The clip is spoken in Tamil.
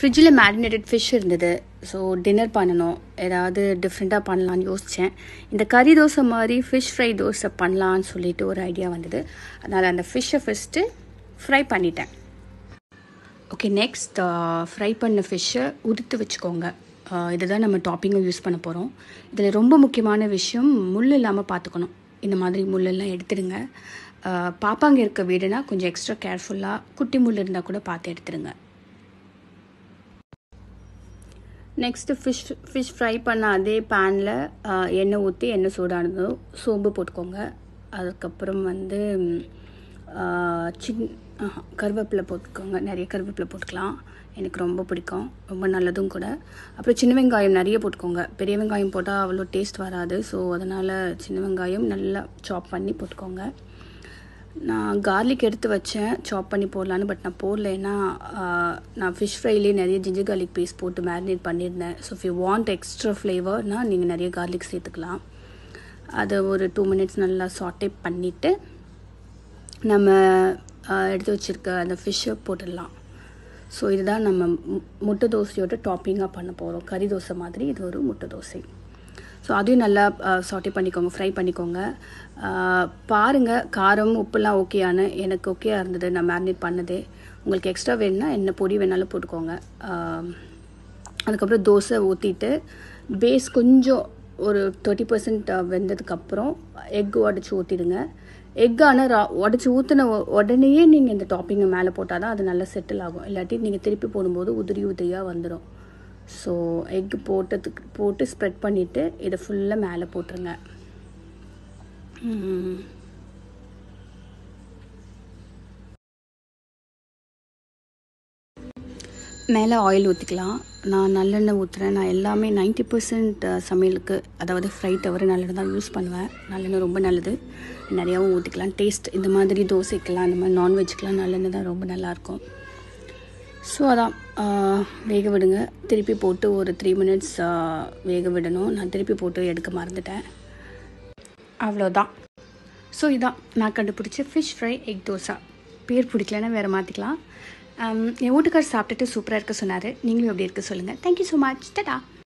ஃப்ரிட்ஜில் மேரினேட்டட் ஃபிஷ் இருந்தது ஸோ டின்னர் பண்ணணும் ஏதாவது டிஃப்ரெண்ட்டாக பண்ணலான்னு யோசித்தேன் இந்த கறி தோசை மாதிரி ஃபிஷ் ஃப்ரை தோசை பண்ணலான்னு சொல்லிட்டு ஒரு ஐடியா வந்தது அதனால் அந்த ஃபிஷ்ஷை ஃபஸ்ட்டு ஃப்ரை பண்ணிட்டேன் ஓகே நெக்ஸ்ட் ஃப்ரை பண்ண ஃபிஷ்ஷை உதுத்து வச்சுக்கோங்க இதை தான் நம்ம டாப்பிங்கும் யூஸ் பண்ண போகிறோம் இதில் ரொம்ப முக்கியமான விஷயம் முள் இல்லாமல் பார்த்துக்கணும் இந்த மாதிரி முள்ளெல்லாம் எடுத்துடுங்க அஹ், பாப்பாங்க இருக்க வீடுனா கொஞ்சம் எக்ஸ்ட்ரா கேர்ஃபுல்லாக குட்டி முள் இருந்தால் கூட பார்த்து எடுத்துடுங்க நெக்ஸ்ட்டு ஃபிஷ் ஃபிஷ் ஃப்ரை பண்ண அதே பேனில் எண்ணெய் ஊற்றி எண்ணெய் சூடானதும் சோம்பு போட்டுக்கோங்க அதுக்கப்புறம் வந்து சின் கருவேப்பிலை போட்டுக்கோங்க நிறைய கருவேப்பிலை போட்டுக்கலாம் எனக்கு ரொம்ப பிடிக்கும் ரொம்ப நல்லதும் கூட அப்புறம் சின்ன வெங்காயம் நிறைய போட்டுக்கோங்க பெரிய வெங்காயம் போட்டால் அவ்வளோ டேஸ்ட் வராது ஸோ அதனால் சின்ன வெங்காயம் நல்லா சாப் பண்ணி போட்டுக்கோங்க நான் கார்லிக் எடுத்து வச்சேன் சாப் பண்ணி போடலான்னு பட் நான் போடல ஏன்னா ஆஹ், நான் ஃபிஷ் ஃப்ரைலேயே நிறைய ஜிஞ்சர் கார்லிக் பேஸ்ட் போட்டு மேரினேட் பண்ணியிருந்தேன் so if you want extra ஃப்ளேவர்னால் நீங்கள் நிறைய கார்லிக் சேர்த்துக்கலாம் அதை ஒரு டூ மினிட்ஸ் நல்லா சாட்டே பண்ணிவிட்டு நம்ம ஆஹ், எடுத்து வச்சுருக்க அந்த ஃபிஷ்ஷை போட்டுடலாம் ஸோ இதுதான் நம்ம மு- முட்டை தோசையோட டாப்பிங்காக பண்ண போகிறோம் கறி தோசை மாதிரி இது ஒரு முட்டை தோசை ஸோ அதையும் நல்லா சாட்டே பண்ணிக்கோங்க ஃப்ரை பண்ணிக்கோங்க ஆஹ், பாருங்க காரம் உப்புலாம் ஓகேயானு எனக்கு ஓகேயா இருந்தது நான் மேரினேட் பண்ணதே உங்களுக்கு எக்ஸ்ட்ரா வேணும்னா என்ன பொடி வேணாலும் போட்டுக்கோங்க ஆஹ், அதுக்கப்புறம் தோசை ஊற்றிட்டு பேஸ் கொஞ்சம் ஒரு தேர்ட்டி பர்சன்ட் வெந்ததுக்கப்புறம் எக் உடச்சி ஊற்றிடுங்க எக் ஆனால் ரா உடச்சி ஊற்றின உடனேயே நீங்கள் இந்த டாப்பிங்கை மேலே போட்டால் தான் அது நல்லா செட்டில் ஆகும் இல்லாட்டி நீங்கள் திருப்பி போடும்போது உதிரி உதிரியாக வந்துடும் ஸோ எக் போட்டதுக்கு போட்டு ஸ்ப்ரெட் பண்ணிவிட்டு இதை ஃபுல்லாக மேலே போட்டுருங்க ம். மேலே ஆயில் ஊற்றிக்கலாம் நான் நல்லெண்ணெய் ஊற்றுறேன் நான் எல்லாமே 90% பர்சன்ட் சமையலுக்கு அதாவது ஃப்ரை தவிர நல்லெண்ணெய் தான் யூஸ் பண்ணுவேன் நல்லெண்ணெய் ரொம்ப நல்லது நிறையாவும் ஊற்றிக்கலாம் டேஸ்ட் இந்த மாதிரி தோசைக்கெல்லாம் இந்த மாதிரி நான்வெஜ்க்கெலாம் நல்லெண்ணெய் தான் ரொம்ப நல்லாயிருக்கும் ஸோ அதான் ஆஹ், வேக விடுங்க திருப்பி போட்டு ஒரு த்ரீ மினிட்ஸ் வேக விடணும் நான் திருப்பி போட்டு எடுக்க மறந்துட்டேன் அவ்வளோதான் ஸோ இதான் நான் கண்டுபிடிச்ச ஃபிஷ் ஃப்ரை எக் தோசை பேர் பிடிக்கலன்னா வேறு மாற்றிக்கலாம் என் வீட்டுக்கார் சாப்பிட்டுட்டு சூப்பராக இருக்க சொன்னார் நீங்களும் எப்படி இருக்க சொல்லுங்கள் தேங்க்யூ ஸோ மச் டடா